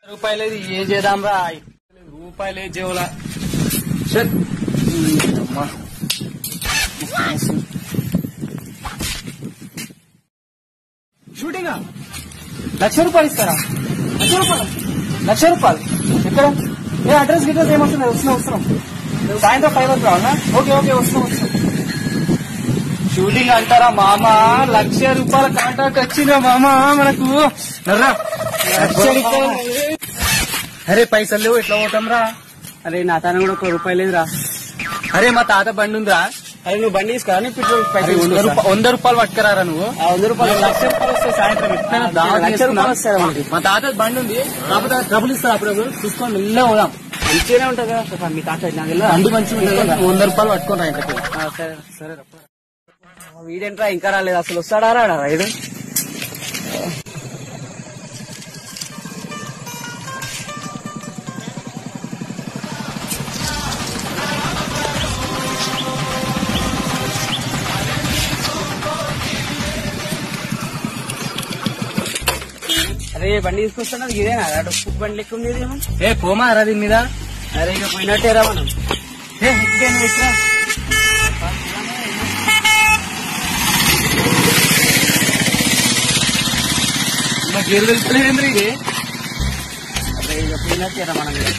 రూపాయలు ఏ చేద్దాం రా రూపాయలు ఏ చేయాల షూటింగ్ లక్ష రూపాయలు ఇస్తారా లక్ష రూపాయలు లక్ష రూపాయలు ఎక్కడ ఏ అడ్రస్ గిడ్రస్ ఏమొస్తున్నాయి వస్తున్నాం వస్తున్నాం సాయంత్రం ఫైవ్ వరకు రావాలా ఓకే ఓకే వస్తున్నాం వస్తున్నాం షూటింగ్ అంటారా మామ లక్ష రూపాయల కాంటాక్ట్ వచ్చిందా మామ మనకు నర్రా లక్ష రూపాయలు అరే పైసలు లేవు ఎట్లా పోతాం రా అరే నా తన కూడా ఒక రూపాయలు లేదురా అరే మా తాత బండి ఉందిరా అరే నువ్వు బండి తీసుకురా నీ పెట్రోల్ అరే, పైసలు వంద రూపా- వంద రూపాయలు పట్టుకురారా నువ్వు ఆ వంద రూపాయలు లక్ష రూపాయలు వస్తాయి సాయంత్రం ఎట్లైనా దావత్ లక్ష చేసుకుందాం. రూపాయలు వస్తాయి మనకి మా తాత బండి ఉంది కాకపోతే డబ్బులు ఇస్తారు అప్పుడు చూసుకొని మెల్లగా పోదాం మంచిగానే ఉంటుంది కదా మీ తాత నాకు తెలియదా? బండి మంచిగా ఉంటుంది కదా, వంద రూపాయలు పట్టుకొని రా ఇంతకు ఆ, సరే సరే రా. వీడేంట్రా ఇంకా రాలేదు అసలు వస్తాడా రాడా రైడు అరే బండి తీసుకొస్తున్నది ఇదేనా డొక్కు బండి లెక్క ఉంది ఏమో ఏ పోమా రా దీని మీద అరే ఇక పోయినట్టేరా మనం ఏ, ఎక్కేను, ఎక్కురా. మా గేరు వెళ్తలేదేంద్ర ఇది అరే ఇక పోయినట్టేరా మనం ఇక.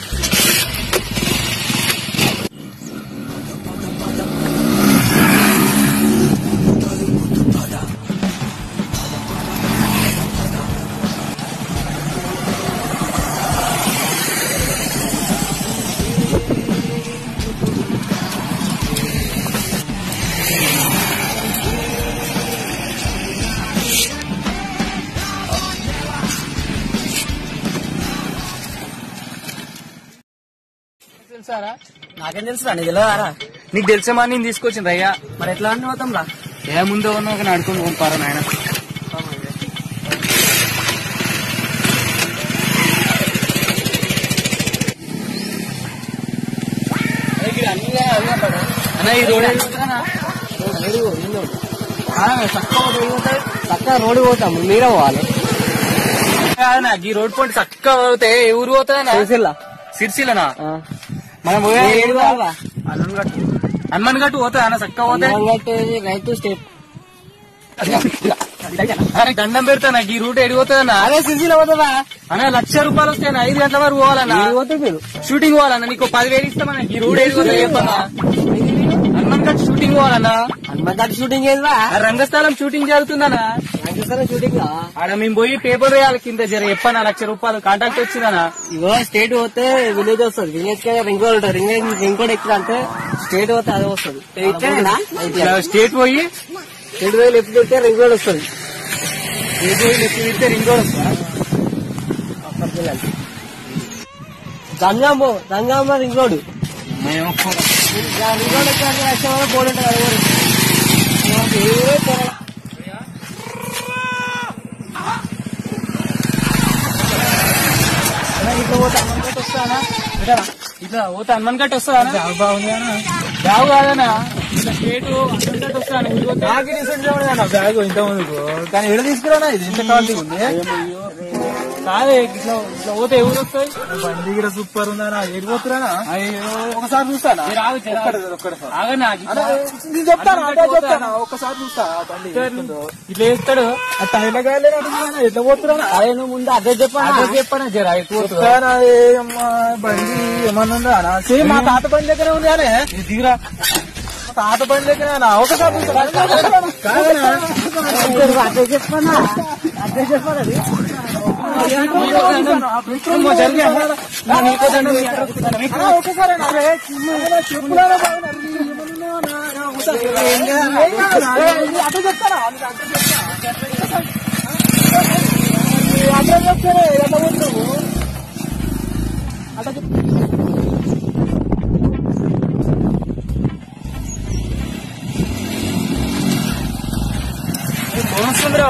తెలుసారా నాకేం తెలుసు నీకు తెలియదారా నీకు తెలిసేమా నేను తీసుకొచ్చింది అయ్యా మరి ఎట్లా అంటే పోతాం రా ఏ ముందు ఉన్న ఒక నడుకొని పంపారా నాయన అన్న ఈ రోడ్ చక్కగా రోడ్డు పోతాం మీరే పోవాలి నాకు ఈ రోడ్ పాయింట్ చక్కగా పోతే ఏ ఊరు పోతుందా సిరిసిల్ల సిరిసిల్లనా ఆ. మనం పోయే ఏ ఏడు ఊరు పోవాలా? హనుమాన్ గట్టు పోతా అన్న చక్కగా పోతే మంగళగిరి రైతు స్టేట్ అరే దండం పెడతా నాకు ఈ రూట్ ఎడి పోతుందన్నా అదే సిరిసిల్ల పోతుందా అన్న లక్ష రూపాయలు వస్తాయి ఐదు గంటల వరకు పోవాలన్నా మీరు పోతే మీరు షూటింగ్ పోవాలన్నా నీకు పదివేలు ఇస్తామన్నా ఈ రూట్ ఎడి పోతా చెప్పన్నా హనుమాన్ గట్టు షూటింగ్ పోవాలన్నా హనుమంత్ షూటింగ్ ఏందా ఆ రంగస్థలం షూటింగ్ జరుగుతుందన్నా రంగస్థలం షూటింగ్ ఆడ మేము పోయి పేపర్ వేయాలి కింద జర చెప్పన్నా లక్ష రూపాయలు కాంటాక్ట్ వచ్చిందన్నా ఇగో స్టేట్ పోతే విలేజ్ వస్తుంది విలేజ్ కి రింగ్ రోడ్ ఉంటుంది రింగ్ రింగ్ రోడ్ ఎక్కడ అంటే స్టేట్ పోతే అదే వస్తుంది ఇలా స్టేట్ పోయి స్టేట్ పోయి లెఫ్ట్ తిరిగితే రింగ్ రోడ్ వస్తుంది స్టేట్ పోయి లెఫ్ట్ తిరిగితే రింగ్ రోడ్ వస్తుందా గంగాంబో గంగాంబ రింగ్ రోడ్ మేము రింగ్ రోడ్ ఎక్కడ లక్ష వరకు బోర్డు ఉంటుంది అది కూడా. మనకి ఏ ఊరే తెలవదు. ఇట్లా పోతే హనుమాన్ గట్టు వస్తానా ఇట్లా ఇట్లా పోతే హనుమాన్ గట్టు వస్తుందా బాగుంది బ్యాగ్ కాదనా ఇట్లా స్టేట్ హనుమాన్ గట్టు వస్తాను నాకు రీసెంట్ గా బ్యాగ్ ఇంత ముందుకు కానీ ఎడ తీసుకురానా ఇది ఇంత క్వాలిటీ ఉంది కాదే ఇట్లా ఇట్లా పోతే ఎవరు వస్తాయి బండి కూడా సూపర్ ఉందా ఎడిపోతున్నా అయ్యో ఒకసారి చూస్తానా మీరు ఆగు, జర ఆగు. ఒక్కడే ఆగనా ఇట్లా నేను చెప్తాను అటు అదే పోతా. చెప్తాను ఒక్కసారి చూస్తా ఆ బండి ఎట్లుందో. ఇట్లా వేస్తాడు ఆ టైర్ల గాలి అడుగుతున్నా ఎట్లా పోతున్నా అదే నువ్వు ముందు అదే చెప్పాను అడ్రస్ చెప్పనా జర ఎక్కువ చెప్తానా ఏ అమ్మా బండి ఏమన్నా ఉందా అనా? సేమ్ మా తాత బండి దగ్గర ఉంది అనే దిగురా మా తాత బండి దగ్గర ఒకసారి చూస్తా. కాదనా? అదే చెప్పానా అదే చెప్పాను అది అమ్మో, జరిగే. నా నీకో దండం పెడతాను. మీకు ఆ, ఒకసారి నా రే, చిన్న చెప్పులారా బాగున్నా. ఏమన్నా నా, నా, ఒకసారి ఏం కాదు, ఏం కాదు నా, రే, ఇది అటు చెప్తానా నీకు అటు చెప్తానా? ఈ అడ్రస్ చెప్తానే ఎట్లా పోతున్నావు అట్లా చెప్ ఫోన్ వస్తుందిరా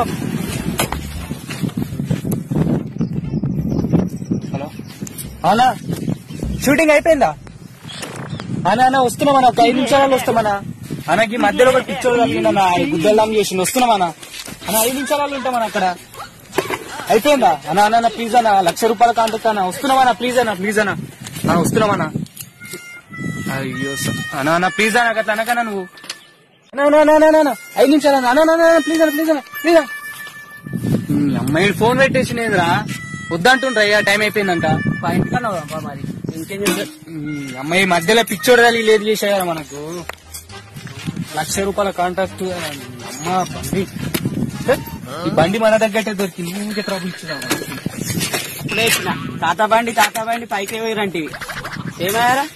హలో అవునా షూటింగ్ అయిపోయిందా అన్న అన్న వస్తున్నామన్నా ఒక ఐదు నిమిషాలలో వస్తామన్నా అన్నకి మధ్యలో ఒక పిచ్చోడు తగ్గిందన్న గుద్దెల్లాం చేసి వస్తున్నామన్నా అన్న ఐదు నిమిషాలలో ఉంటామన్నా అక్కడ అయిపోయిందా అన్న అన్న అన్న ప్లీజ్ అన్న లక్ష రూపాయల కాంటాక్ట్ అన్న వస్తున్నావా ప్లీజ్ అన్న ప్లీజ్ అన్న ఆ, వస్తున్నావన్నా అయ్యో స- అన్న అన్న ప్లీజ్ అన్న అట్లా అనకన్నా నువ్వు అన్న, అన్న, అన్న, అన్న, అన్న, ఐదు నిమిషాలు అన్న అన్న, అన్న, అన్న, ప్లీజ్ అన్న ప్లీజ్ అన్న ప్లీజ్ అన్న ఈ అమ్మాయి ఫోన్ పెట్టేసినేదిరా వద్దంటుండ్రయ్యా టైం అయిపోయిందంట మా ఇంటికన్నా పోదాం మరి ఇంకేం చేద్దాం ఈ అమ్మాయి మధ్యలో పిచ్చోడదాలి లేదు చేసేయాలి మనకు లక్ష రూపాయల కాంట్రాక్ట్ అమ్మ బండి హే, ఈ బండి మన దగ్గరే దొరికింది ఇంకా ట్రబుల్ ఇచ్చుదాం ఇప్పుడే ఇచ్చిన తాత బండి తాత బండి పైకి పోయిరంటివి ఏమయ్యారా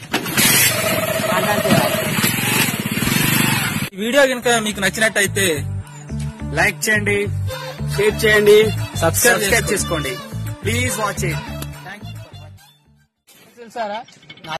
ఈ వీడియో కనుక మీకు నచ్చినట్టయితే లైక్ చేయండి షేర్ చేయండి సబ్స్క్రైబ్ చేసుకోండి ప్లీజ్ వాచ్ ఇట్ తెలుసారా